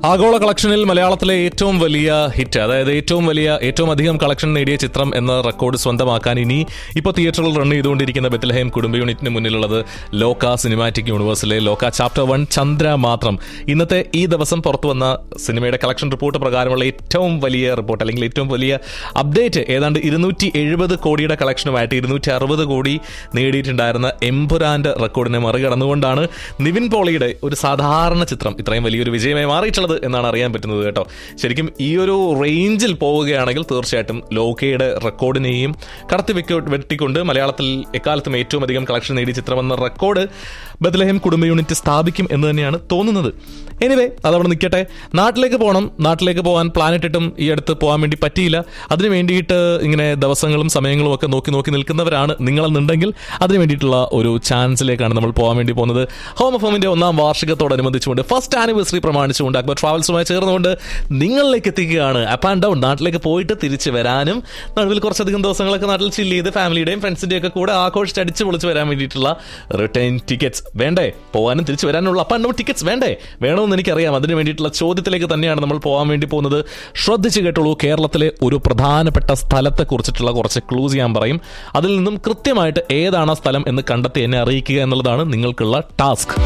ആഗോള കളക്ഷനിൽ മലയാളത്തിലെ ഏറ്റവും വലിയ ഹിറ്റ് അതായത് ഏറ്റവും വലിയ ഏറ്റവും അധികം കളക്ഷൻ നേടിയ ചിത്രം എന്ന റെക്കോർഡ് സ്വന്തമാക്കാൻ ഇനി ഇപ്പോൾ തിയേറ്ററിൽ റൺ ചെയ്തുകൊണ്ടിരിക്കുന്ന ബെത്ലഹേം കുടുംബ യൂണിറ്റിന് മുന്നിലുള്ളത് ലോക സിനിമാറ്റിക് യൂണിവേഴ്സിലെ ലോക ചാപ്റ്റർ വൺ ചന്ദ്ര മാത്രം ഇന്നത്തെ ഈ ദിവസം പുറത്തു വന്ന സിനിമയുടെ കളക്ഷൻ റിപ്പോർട്ട് പ്രകാരമുള്ള ഏറ്റവും വലിയ റിപ്പോർട്ട് അല്ലെങ്കിൽ ഏറ്റവും വലിയ അപ്ഡേറ്റ് ഏതാണ്ട് ഇരുന്നൂറ്റി എഴുപത് കോടിയുടെ കളക്ഷനുമായിട്ട് ഇരുന്നൂറ്റി അറുപത് കോടി നേടിയിട്ടുണ്ടായിരുന്ന എംപുരാന്റെ റെക്കോർഡിനെ മറികടന്നുകൊണ്ടാണ് നിവിൻ പോളിയുടെ ഒരു സാധാരണ ചിത്രം ഇത്രയും വലിയൊരു വിജയമായി മാറിയിട്ടുള്ളത് എന്നാണ് അറിയാൻ പറ്റുന്നത് കേട്ടോ ശരിക്കും ഈ ഒരു റേഞ്ചിൽ പോവുകയാണെങ്കിൽ തീർച്ചയായിട്ടും ലോകയുടെ റെക്കോർഡിനെയും കടത്തി വെക്ക വെട്ടിക്കൊണ്ട് മലയാളത്തിൽ എക്കാലത്തും ഏറ്റവും അധികം കളക്ഷൻ നേടിയ ചിത്രമെന്ന റെക്കോർഡ് ബദലഹം കുടുംബ യൂണിറ്റ് സ്ഥാപിക്കും എന്ന് തന്നെയാണ് തോന്നുന്നത് എനിവേ അതവിടെ നിൽക്കട്ടെ നാട്ടിലേക്ക് പോകണം നാട്ടിലേക്ക് പോകാൻ പ്ലാൻ ഇട്ടിട്ടും ഈ അടുത്ത് പോകാൻ വേണ്ടി പറ്റിയില്ല അതിന് വേണ്ടിയിട്ട് ഇങ്ങനെ ദിവസങ്ങളും സമയങ്ങളും ഒക്കെ നോക്കി നോക്കി നിൽക്കുന്നവരാണ് നിങ്ങളെന്നുണ്ടെങ്കിൽ അതിന് വേണ്ടിയിട്ടുള്ള ഒരു ചാൻസിലേക്കാണ് നമ്മൾ പോകാൻ വേണ്ടി പോകുന്നത് ഹോം ഹോമിന്റെ ഒന്നാം വാർഷികത്തോടനുബന്ധിച്ചുകൊണ്ട് ഫസ്റ്റ് ആനിവേഴ്സറി പ്രമാണിച്ചുകൊണ്ട് അക്ബർ ട്രാവൽസുമായി ചേർന്നുകൊണ്ട് നിങ്ങളിലേക്ക് എത്തിക്കുകയാണ് അപ്പ് ആൻഡ് ഡൗൺ നാട്ടിലേക്ക് പോയിട്ട് തിരിച്ച് വരാനും നടുവിൽ കുറച്ചധികം ദിവസങ്ങളൊക്കെ നാട്ടിൽ ചില്ല് ചെയ്ത് ഫാമിലിയുടെയും ഫ്രണ്ട്സിന്റെയും ഒക്കെ കൂടെ ആഘോഷിച്ച് അടിച്ച് പൊളിച്ച് വരാൻ വേണ്ടിയിട്ടുള്ള റിട്ടേൺ ടിക്കറ്റ്സ് വേണ്ടേ പോകാനും തിരിച്ചു വരാനുള്ള അപ്പ് ആൻഡ് ഡൗൺ ടിക്കറ്റ്സ് വേണ്ടേ വേണമെന്ന് എനിക്കറിയാം അതിന് വേണ്ടിയിട്ടുള്ള ചോദ്യത്തിലേക്ക് തന്നെയാണ് നമ്മൾ പോകാൻ വേണ്ടി പോകുന്നത് ശ്രദ്ധിച്ച് കേട്ടുള്ളൂ കേരളത്തിലെ ഒരു പ്രധാനപ്പെട്ട സ്ഥലത്തെ കുറിച്ചിട്ടുള്ള കുറച്ച് ക്ലൂസ് ഞാൻ പറയും അതിൽ നിന്നും കൃത്യമായിട്ട് ഏതാണ് ആ സ്ഥലം എന്ന് കണ്ടെത്തി എന്നെ അറിയിക്കുക എന്നുള്ളതാണ് നിങ്ങൾക്കുള്ള ടാസ്ക്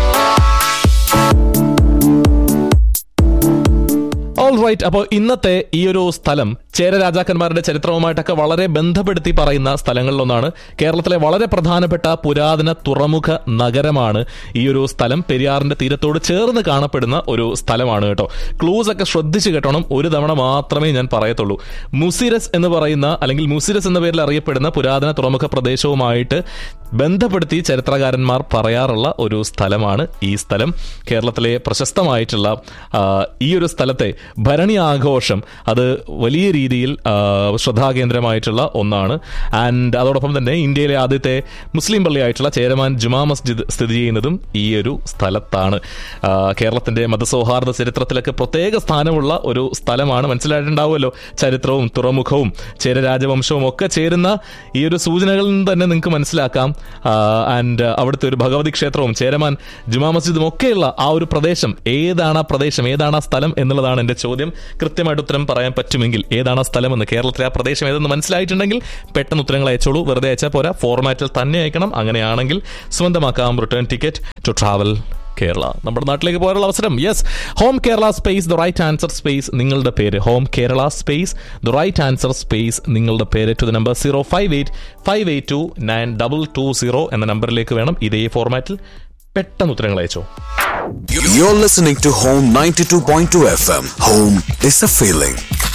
ഓൾ റൈറ്റ് അപ്പോൾ ഇന്നത്തെ ഈ ഒരു സ്ഥലം ചേര രാജാക്കന്മാരുടെ ചരിത്രവുമായിട്ടൊക്കെ വളരെ ബന്ധപ്പെടുത്തി പറയുന്ന സ്ഥലങ്ങളിലൊന്നാണ് കേരളത്തിലെ വളരെ പ്രധാനപ്പെട്ട പുരാതന തുറമുഖ നഗരമാണ് ഈ ഒരു സ്ഥലം പെരിയാറിന്റെ തീരത്തോട് ചേർന്ന് കാണപ്പെടുന്ന ഒരു സ്ഥലമാണ് കേട്ടോ ക്ലൂസ് ഒക്കെ ശ്രദ്ധിച്ച് കേട്ടോണം ഒരു തവണ മാത്രമേ ഞാൻ പറയത്തുള്ളൂ മുസിരസ് എന്ന് പറയുന്ന അല്ലെങ്കിൽ മുസിരസ് എന്ന പേരിൽ അറിയപ്പെടുന്ന പുരാതന തുറമുഖ പ്രദേശവുമായിട്ട് ബന്ധപ്പെടുത്തി ചരിത്രകാരന്മാർ പറയാറുള്ള ഒരു സ്ഥലമാണ് ഈ സ്ഥലം കേരളത്തിലെ പ്രശസ്തമായിട്ടുള്ള ആ, ഈ ഒരു സ്ഥലത്തെ ഭരണി ആഘോഷം അത് വലിയ രീതിയിൽ ആ, ശ്രദ്ധാകേന്ദ്രമായിട്ടുള്ള ഒന്നാണ് ആൻഡ് അതോടൊപ്പം തന്നെ ഇന്ത്യയിലെ ആദ്യത്തെ മുസ്ലിം പള്ളിയായിട്ടുള്ള ചേരമാൻ ജുമാ മസ്ജിദ് സ്ഥിതി ചെയ്യുന്നതും ഈ ഒരു സ്ഥലത്താണ് ആ, കേരളത്തിന്റെ മതസൗഹാർദ്ദ ചരിത്രത്തിലൊക്കെ പ്രത്യേക സ്ഥാനമുള്ള ഒരു സ്ഥലമാണ് മനസ്സിലായിട്ടുണ്ടാവുമല്ലോ ചരിത്രവും തുറമുഖവും ചേര രാജവംശവും ഒക്കെ ചേരുന്ന ഈ ഒരു സൂചനകളിൽ നിന്ന് തന്നെ നിങ്ങൾക്ക് മനസ്സിലാക്കാം ആൻഡ് അവിടുത്തെ ഒരു ഭഗവതി ക്ഷേത്രവും ചേരമാൻ ജുമാ മസ്ജിദും ഒക്കെയുള്ള ആ ഒരു പ്രദേശം ഏതാണ് ആ പ്രദേശം ഏതാണ് ആ സ്ഥലം എന്നുള്ളതാണ് എന്റെ ചോദ്യം കൃത്യമായിട്ട് ഉത്തരം പറയാൻ പറ്റുമെങ്കിൽ ഏതാണ് ആ സ്ഥലം എന്ന് കേരളത്തിലെ ആ പ്രദേശം ഏതെന്ന് മനസ്സിലായിട്ടുണ്ടെങ്കിൽ പെട്ടെന്ന് ഉത്തരങ്ങൾ അയച്ചോളൂ വെറുതെ അയച്ചാൽ പോരാ ഫോർമാറ്റിൽ തന്നെ അയക്കണം അങ്ങനെയാണെങ്കിൽ സ്വന്തമാക്കാം return ticket to travel Kerala നമ്മുടെ നാട്ടിലേക്ക് പോകാനുള്ള അവസരം yes home Kerala space the right answer space നിങ്ങളുടെ പേര് home Kerala space the right answer space നിങ്ങളുടെ പേര് to the number zero five eight five eight two nine double two zero എന്ന നമ്പറിലേക്ക് വേണം ഇതേ ഫോർമാറ്റിൽ പെട്ടെന്ന് ഉത്തരങ്ങൾ അയച്ചോ You're listening to Home 92.2 FM. Home is a feeling.